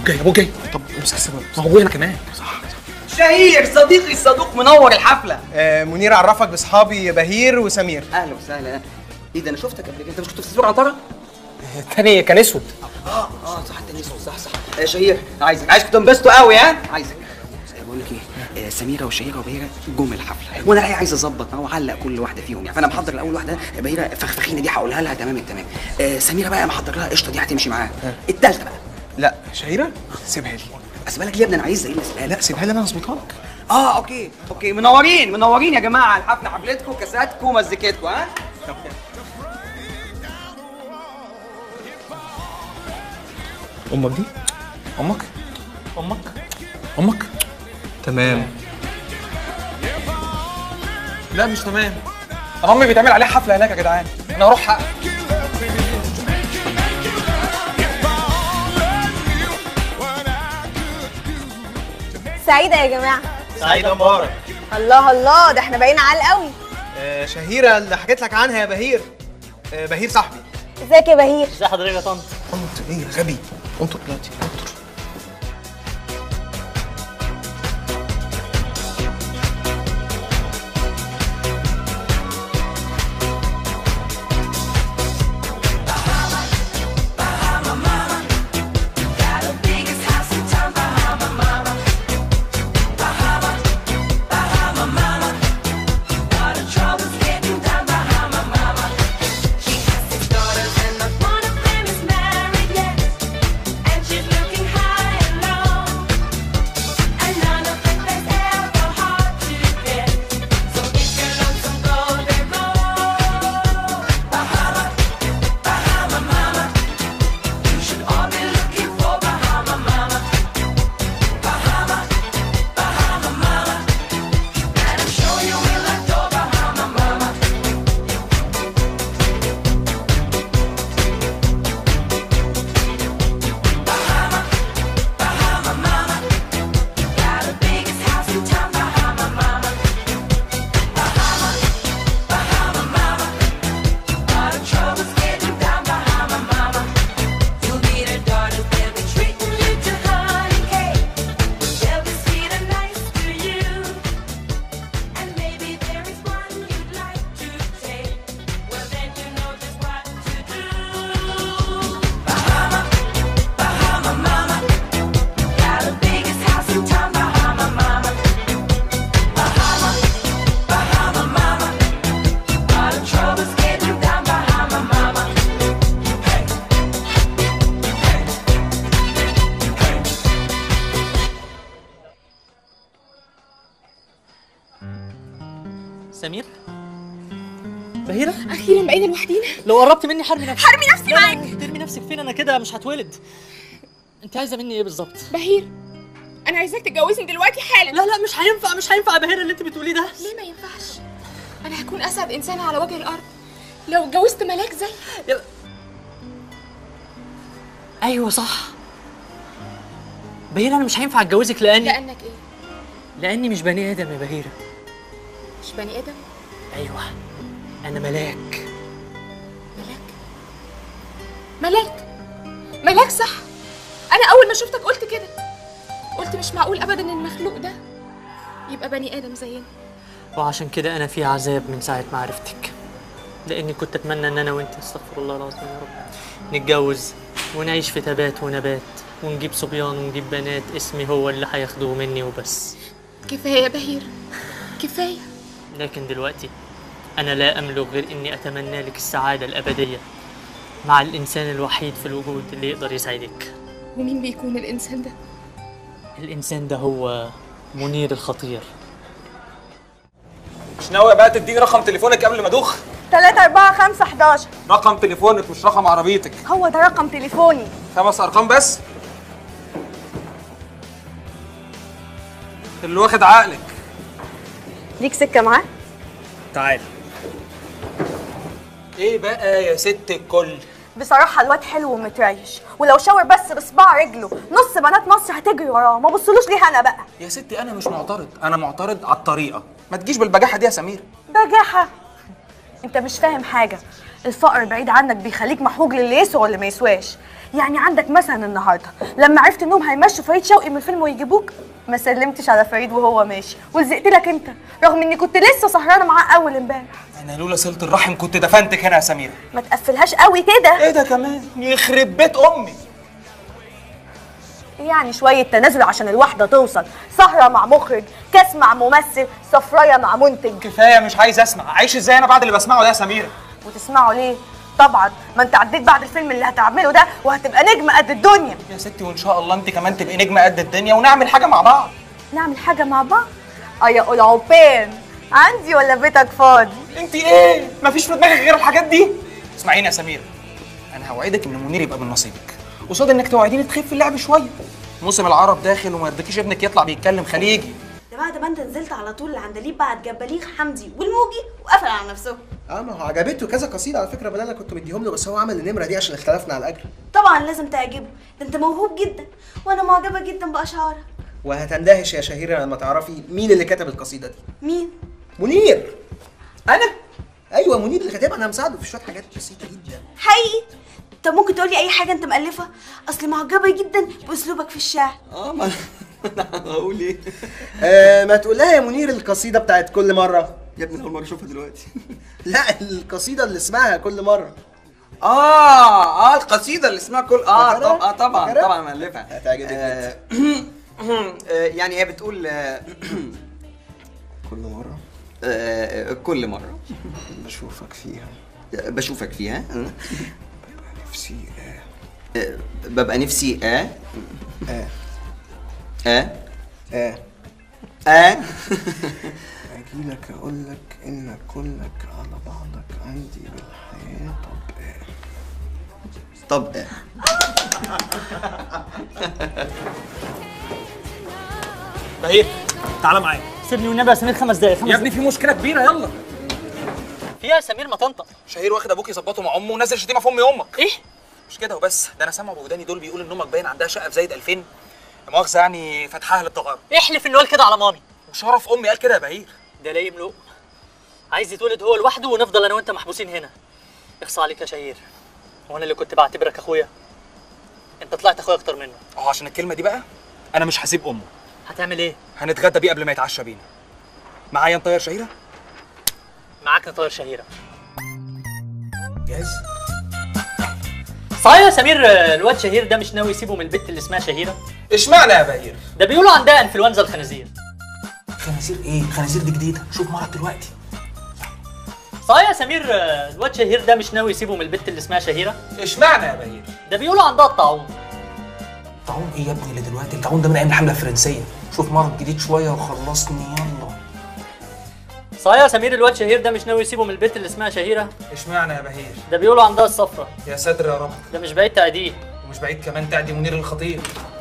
ابوك جاي ابوك جاي طب امسك السبب ما هو ابويا انا كمان شهير صديقي الصدوق منور الحفله آه منير عرفك باصحابي بهير وسمير اهلا وسهلا ايه ده انا شفتك قبل كده انت مش كنت في تسوق عنتره التاني كان اسود اه اه صح انت نسوا صح صح آه شهير عايزك عايزكم تنبسطوا قوي ها عايزك بقول لك ايه آه سميره وشهيره وبهيره جم الحفله وانا الحقيقه عايز اظبط معاه واعلق كل واحده فيهم يعني فانا محضر الاول واحده بهيره فخفخينه دي هقولها لها تمام التمام آه سميره بقى محضر لها قشطه دي هتمشي معاها الثالثه بقى لا شهيره سيبها لي اسيبها لك ليه يا ابني انا عايز ايه اللي اسيبها لا سيبها لي انا هظبطها لك اه اوكي اوكي منورين منورين يا جماعه الحفله حفلتكم كاساتكم مزيكتكم ها امك دي امك امك امك تمام لا مش تمام انا امي بيتعمل عليها حفله هناك يا جدعان انا اروح حق. سعيدة يا جماعة سعيده مبارك الله الله ده احنا بقينا عال قوي آه شهيره اللي حكيت لك عنها يا بهير آه بهير صاحبي ازيك يا بهير ازي حضرتك يا طنط انت ايه يا غبي انطر دلوقتي انطر سمير بهيرة اخيرا بقينا لوحدينا لو قربت مني حرمي نفسي حرمي نفسي لا، لا، معاك. ترمي نفسك فين انا كده مش هتولد انت عايزه مني ايه بالظبط بهير انا عايزاك تتجوزني دلوقتي حالا لا لا مش هينفع مش هينفع يا بهيرة اللي انت بتقوليه ده ليه ما ينفعش انا هكون اسعد انسانه على وجه الارض لو اتجوزت ملاك زي ايوه صح بهيرة انا مش هينفع اتجوزك لاني لانك ايه لاني مش بني ادم يا بهيرة مش بني ادم ايوه انا ملاك ملاك ملاك ملاك صح انا اول ما شفتك قلت كده قلت مش معقول ابدا ان المخلوق ده يبقى بني ادم زينا وعشان كده انا في عذاب من ساعه ما عرفتك لاني كنت اتمنى ان انا وانت استغفر الله العظيم يا رب نتجوز ونعيش في تبات ونبات ونجيب صبيان ونجيب بنات اسمي هو اللي هياخدوه مني وبس كفايه يا بهير كفايه لكن دلوقتي انا لا املك غير اني اتمنى لك السعاده الابديه مع الانسان الوحيد في الوجود اللي يقدر يسعدك ومين بيكون الانسان ده الانسان ده هو منير الخطير مش ناوي بقى تديني رقم تليفونك قبل ما ادوخ 3 4 5 11 رقم تليفونك مش رقم عربيتك هو ده رقم تليفوني خمس ارقام بس اللي واخد عقلك ليك سكة معاه تعال ايه بقى يا ست الكل بصراحة الواد حلو ومتريش ولو شاور بس بصباع رجله نص بنات مصر هتجري وراه ما بصلوش ليه انا بقى يا ستي انا مش معترض انا معترض على الطريقه ما تجيش بالبجاحه دي يا سمير بجاحة انت مش فاهم حاجة الفقر بعيد عنك بيخليك محوج للي يسوى واللي ما يسواش يعني عندك مثلا النهارده لما عرفت انهم هيمشوا فريد شوقي من الفيلم ويجيبوك ما سلمتش على فريد وهو ماشي ولزقت لك انت رغم اني كنت لسه سهرانه معاه اول امبارح انا لولا صله الرحم كنت دفنتك هنا يا سميره ما تقفلهاش قوي كده ايه ده كمان يخرب بيت امي يعني شويه تنازل عشان الواحده توصل سهره مع مخرج كاس مع ممثل سفرايه مع منتج كفايه مش عايز اسمع عايش ازاي انا بعد اللي بسمعه ده يا سميره وتسمعوا ليه طبعا ما انت عديت بعد الفيلم اللي هتعمله ده وهتبقى نجم قد الدنيا يا ستي وان شاء الله انت كمان تبقي نجمه قد الدنيا ونعمل حاجه مع بعض نعمل حاجه مع بعض اه يا قلعوبان عندي ولا بيتك فاضي انت ايه مفيش في دماغك غير الحاجات دي اسمعيني يا سميره انا هوعدك ان منير يبقى من نصيبك قصاد انك توعديني تخف اللعب شويه موسم العرب داخل وما يرضيكيش ابنك يطلع بيتكلم خليجي ده بعد ما انت نزلت على طول العندليب بعد جاب بليغ حمدي والموجي وقفل على نفسه اه ما هو عجبته كذا قصيده على فكره بدل انا كنت مديهم له بس هو عمل النمره دي عشان اختلفنا على الاجر طبعا لازم تعجبه ده انت موهوب جدا وانا معجبه جدا باشعارك وهتندهش يا شهيره لما تعرفي مين اللي كتب القصيده دي مين منير انا ايوه منير اللي كاتبها انا مساعده في شويه حاجات بسيطه جدا حقيقي طب ممكن تقولي اي حاجه انت مألفها اصلي معجبه جدا باسلوبك في الشعر اه ما انا هقول ايه آه ما تقول لها يا منير القصيده بتاعت كل مره يا ابني اول مره اشوفها دلوقتي لا القصيده اللي اسمها كل مره اه اه القصيده اللي اسمها كل اه فاكرها؟ طب اه طبعا فاكرها؟ طبعا مألفها هتعجبك آه، آه، يعني هي بتقول آه، كل مره آه، كل مره بشوفك فيها بشوفك فيها آه. نفسي آه، ببقى نفسي اه اه اه اه اه اجي لك اقول لك ان كلك على بعضك عندي بالحياه طب طب اه اه بهير تعالى معايا سيبني والنبي يا سمير خمس دقايق خمس يا ابني في مشكله كبيره يلا فيها يا سمير ما تنطق شهير واخد ابوك يظبطه مع امه ونزل شتيمه في امي وامك ايه مش كده وبس ده انا سامع بوداني دول بيقول ان امك باين عندها شقه في زايد 2000 لا مؤاخذه يعني فتحها للتجاره احلف انه قال كده على مامي وشرف امي قال كده يا بهير ده لايم له عايز يتولد هو لوحده ونفضل انا وانت محبوسين هنا اخصى عليك يا شهير هو انا اللي كنت بعتبرك اخويا انت طلعت اخويا اكتر منه اه عشان الكلمه دي بقى انا مش هسيب امه هتعمل ايه هنتغدى بيه قبل ما يتعشى بينا معايا نطير شهيره معاك نطير شهيره جاهز صحيح يا سمير آه، الواد شهير ده مش ناوي يسيبه من البت اللي اسمها شهيره اشمعنى يا بهير ده بيقولوا عندها انفلونزا الخنازير خنازير ايه خنازير دي جديده شوف مرض دلوقتي صحيح يا سمير آه، الواد شهير ده مش ناوي يسيبه من البت اللي اسمها شهيره اشمعنى يا بهير ده بيقولوا عندها الطاعون الطاعون ايه يا ابني اللي دلوقتي الطاعون ده من ايام الحمله الفرنسيه شوف مرض جديد شويه وخلصني يلا صحيح يا سمير الواد شهير ده مش ناوي يسيبه من البت اللي اسمها شهيره اشمعنى يا بهير ده بيقولوا عندها الصفرة يا ساتر يا رب ده مش بعيد تعديه ومش بعيد كمان تعدي منير الخطير